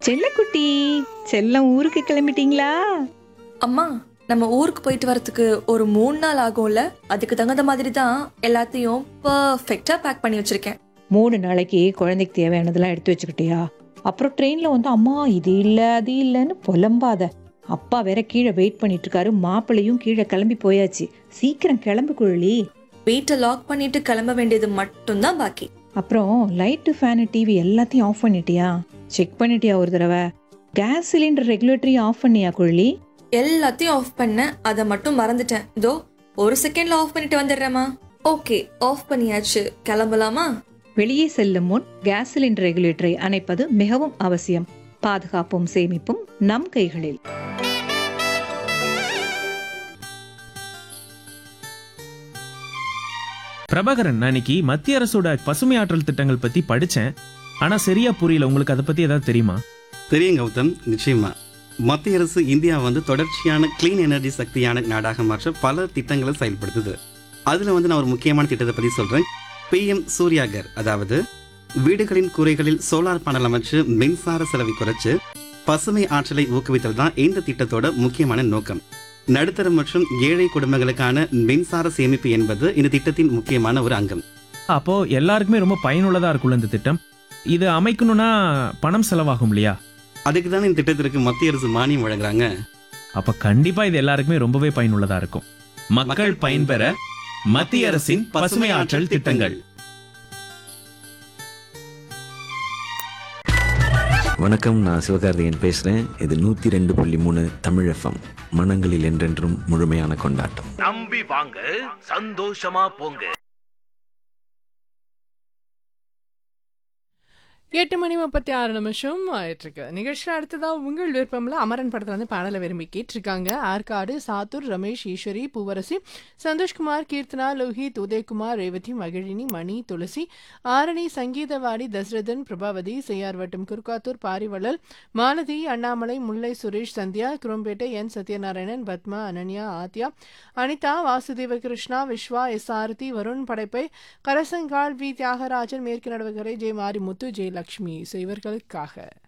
செல்லக்குட்டி செல்லம் ஊருக்கு கிளம்பிட்டீங்களா அம்மா நம்ம ஊருக்கு போயிட்டு வரதுக்கு ஒரு மூணு நாள் ஆகும்ல அதுக்கு தகுந்த மாதிரி தான் எல்லாத்தையும் பர்ஃபெக்டா பேக் பண்ணி வச்சிருக்கேன் மூணு நாளைக்கு குழந்தைக்கு தேவையானதெல்லாம் எடுத்து வச்சுக்கிட்டியா அப்புறம் ட்ரெயின்ல வந்து அம்மா இது இல்ல அது இல்லைன்னு புலம்பாத அப்பா வேற கீழே வெயிட் பண்ணிட்டு இருக்காரு மாப்பிள்ளையும் கீழே கிளம்பி போயாச்சு சீக்கிரம் கிளம்பு குழலி வீட்டை லாக் பண்ணிட்டு கிளம்ப வேண்டியது மட்டும்தான் பாக்கி அப்புறம் லைட்டு ஃபேனு டிவி எல்லாத்தையும் ஆஃப் பண்ணிட்டியா செக் பண்ணிட்டியா ஒரு தடவை கேஸ் சிலிண்டர் ரெகுலேட்டரியும் ஆஃப் பண்ணியா குழலி எல்லாத்தையும் ஆஃப் பண்ண அதை மட்டும் மறந்துட்டேன் இதோ ஒரு செகண்ட்ல ஆஃப் பண்ணிட்டு வந்துடுறேம்மா ஓகே ஆஃப் பண்ணியாச்சு கிளம்பலாமா வெளியே செல்லும் முன் கேஸ் சிலிண்டர் ரெகுலேட்டரை அணைப்பது மிகவும் அவசியம் பாதுகாப்பும் சேமிப்பும் நம் கைகளில் பிரபாகரன் நான் இன்னைக்கு மத்திய அரசோட பசுமை ஆற்றல் திட்டங்கள் பத்தி படிச்சேன் ஆனா சரியா புரியல உங்களுக்கு அதை பத்தி ஏதாவது தெரியுமா தெரியும் கௌதம் நிச்சயமா மத்திய அரசு இந்தியா வந்து தொடர்ச்சியான க்ளீன் எனர்ஜி சக்தியான நாடாக மாற்ற பல திட்டங்களை செயல்படுத்துது அதில் வந்து நான் ஒரு முக்கியமான திட்டத்தை பற்றி சொல்கிறேன் பிஎம் சூர்யாகர் அதாவது வீடுகளின் கூரைகளில் சோலார் பேனல் அமைச்சு மின்சார செலவை குறைச்சு பசுமை ஆற்றலை ஊக்குவித்தல் தான் இந்த திட்டத்தோட முக்கியமான நோக்கம் நடுத்தர மற்றும் ஏழை குடும்பங்களுக்கான மின்சார சேமிப்பு என்பது இந்த திட்டத்தின் முக்கியமான ஒரு அங்கம் அப்போ எல்லாருக்குமே ரொம்ப பயனுள்ளதா இருக்கும்ல இந்த திட்டம் இது அமைக்கணும்னா பணம் செலவாகும் இல்லையா அதுக்கு தான் இந்த திட்டத்திற்கு மத்திய அரசு மானியம் வழங்குறாங்க அப்ப கண்டிப்பா இது எல்லாருக்குமே ரொம்பவே பயனுள்ளதா இருக்கும் மக்கள் பயன்பெற மத்திய அரசின் பசுமை ஆற்றல் திட்டங்கள் வணக்கம் நான் சிவகார்த்திகேயன் பேசுகிறேன் இது நூற்றி ரெண்டு புள்ளி மூணு தமிழ் எஃப்எம் மனங்களில் என்றென்றும் முழுமையான கொண்டாட்டம் நம்பி வாங்க சந்தோஷமா போங்க எட்டு மணி முப்பத்தி ஆறு நிமிஷம் ஆயிட்டிருக்கு நிகழ்ச்சியில் அடுத்ததா உங்கள் விருப்பம்ல அமரன் படத்துல வந்து பாடலை விரும்பி கேட்டிருக்காங்க ஆற்காடு சாத்தூர் ரமேஷ் ஈஸ்வரி பூவரசி சந்தோஷ்குமார் கீர்த்தனா லோஹித் உதயகுமார் ரேவதி மகிழினி மணி துளசி ஆரணி சங்கீதவாடி தசரதன் பிரபாவதி செய்யார் வட்டம் Kurukkathur Parivallal Malathi Annamalai Mullai Suresh Sandhya Chromepet N Sathyanarayanan Padma Ananya Aadya Anitha Vasudeva Krishna Vishwa S Aarathi Varun Padappai Karasangal we Thiagarajan மேற்கு நடுவகரை ஜெய மாரிமுத்து ஜெயலட்சுமி ஸோ இவர்களுக்காக